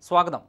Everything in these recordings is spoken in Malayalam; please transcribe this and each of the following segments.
സ്വാഗതം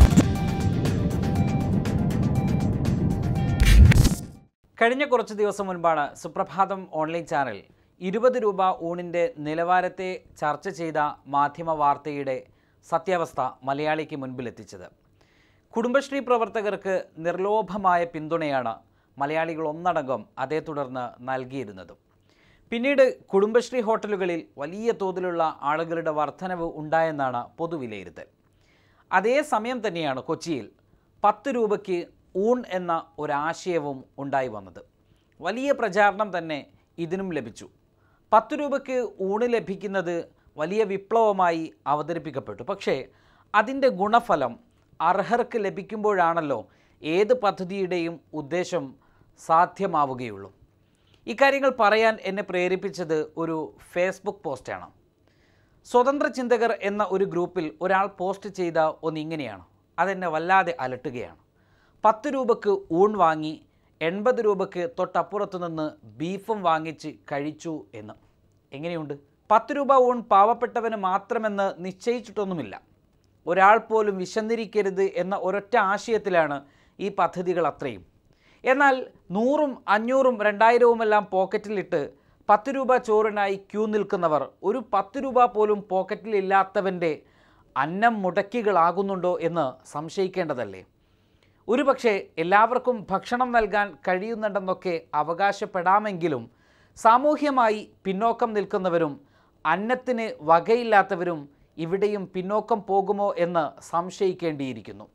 കഴിഞ്ഞ കുറച്ച് ദിവസം മുൻപാണ് സുപ്രഭാതം ഓൺലൈൻ ചാനൽ ഇരുപത് രൂപ ഊണിൻ്റെ നിലവാരത്തെ ചർച്ച ചെയ്ത മാധ്യമ വാർത്തയുടെ സത്യാവസ്ഥ മലയാളിക്ക് മുൻപിലെത്തിച്ചത് കുടുംബശ്രീ പ്രവർത്തകർക്ക് നിർലോഭമായ പിന്തുണയാണ് മലയാളികൾ ഒന്നടങ്കം അതേ തുടർന്ന് നൽകിയിരുന്നതും പിന്നീട് കുടുംബശ്രീ ഹോട്ടലുകളിൽ വലിയ തോതിലുള്ള ആളുകളുടെ വർധനവ് ഉണ്ടായെന്നാണ് പൊതുവിലയിരുത്തൽ അതേ സമയം തന്നെയാണ് കൊച്ചിയിൽ പത്ത് രൂപയ്ക്ക് ഊൺ എന്ന ഒരാശയവും ഉണ്ടായി വന്നത് വലിയ പ്രചാരണം തന്നെ ഇതിനും ലഭിച്ചു പത്ത് രൂപയ്ക്ക് ഊണ് ലഭിക്കുന്നത് വലിയ വിപ്ലവമായി അവതരിപ്പിക്കപ്പെട്ടു പക്ഷേ അതിൻ്റെ ഗുണഫലം അർഹർക്ക് ലഭിക്കുമ്പോഴാണല്ലോ ഏത് പദ്ധതിയുടെയും ഉദ്ദേശം സാധ്യമാവുകയുള്ളൂ ഇക്കാര്യങ്ങൾ പറയാൻ എന്നെ പ്രേരിപ്പിച്ചത് ഒരു ഫേസ്ബുക്ക് പോസ്റ്റാണ് സ്വതന്ത്ര ചിന്തകർ എന്ന ഒരു ഗ്രൂപ്പിൽ ഒരാൾ പോസ്റ്റ് ചെയ്ത ഒന്നിങ്ങനെയാണ് അതെന്നെ വല്ലാതെ അലട്ടുകയാണ് പത്ത് രൂപക്ക് ഊൺ വാങ്ങി എൺപത് രൂപക്ക് തൊട്ടപ്പുറത്ത് നിന്ന് ബീഫും വാങ്ങിച്ച് കഴിച്ചു എന്ന് എങ്ങനെയുണ്ട് പത്ത് രൂപ ഊൺ പാവപ്പെട്ടവന് മാത്രമെന്ന് നിശ്ചയിച്ചിട്ടൊന്നുമില്ല ഒരാൾ പോലും വിശന്നിരിക്കരുത് എന്ന ഒരൊറ്റ ആശയത്തിലാണ് ഈ പദ്ധതികൾ അത്രയും എന്നാൽ നൂറും അഞ്ഞൂറും രണ്ടായിരവുമെല്ലാം പോക്കറ്റിലിട്ട് പത്ത് രൂപ ചോറിനായി ക്യൂ നിൽക്കുന്നവർ ഒരു പത്ത് രൂപ പോലും പോക്കറ്റിലില്ലാത്തവൻ്റെ അന്നം മുടക്കികളാകുന്നുണ്ടോ എന്ന് സംശയിക്കേണ്ടതല്ലേ ഒരുപക്ഷെ എല്ലാവർക്കും ഭക്ഷണം നൽകാൻ കഴിയുന്നുണ്ടെന്നൊക്കെ അവകാശപ്പെടാമെങ്കിലും സാമൂഹ്യമായി പിന്നോക്കം നിൽക്കുന്നവരും അന്നത്തിന് വകയില്ലാത്തവരും ഇവിടെയും പിന്നോക്കം പോകുമോ എന്ന് സംശയിക്കേണ്ടിയിരിക്കുന്നു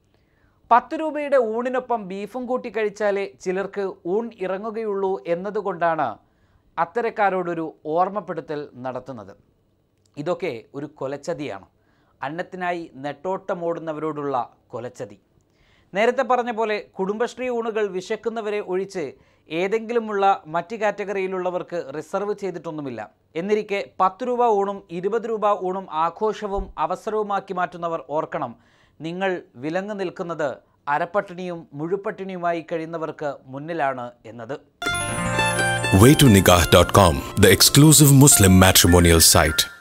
പത്ത് രൂപയുടെ ഊണിനൊപ്പം ബീഫും കൂട്ടി കഴിച്ചാലേ ചിലർക്ക് ഊൺ ഇറങ്ങുകയുള്ളൂ എന്നതുകൊണ്ടാണ് അത്തരക്കാരോടൊരു ഓർമ്മപ്പെടുത്തൽ നടത്തുന്നത് ഇതൊക്കെ ഒരു കൊലച്ചതിയാണ് അന്നത്തിനായി നെട്ടോട്ടമോടുന്നവരോടുള്ള കൊലച്ചതി നേരത്തെ പറഞ്ഞ പോലെ കുടുംബശ്രീ ഊണുകൾ വിശക്കുന്നവരെ ഒഴിച്ച് ഏതെങ്കിലുമുള്ള മറ്റ് കാറ്റഗറിയിലുള്ളവർക്ക് റിസർവ് ചെയ്തിട്ടൊന്നുമില്ല എന്നിരിക്കെ പത്ത് രൂപ ഊണും ഇരുപത് രൂപ ഊണും ആഘോഷവും അവസരവുമാക്കി മാറ്റുന്നവർ ഓർക്കണം നിങ്ങൾ വിലങ്ങ് നിൽക്കുന്നത് അരപ്പട്ടിണിയും മുഴുപ്പട്ടിണിയുമായി കഴിയുന്നവർക്ക് മുന്നിലാണ് എന്നത് waytonikah.com, the exclusive Muslim matrimonial site.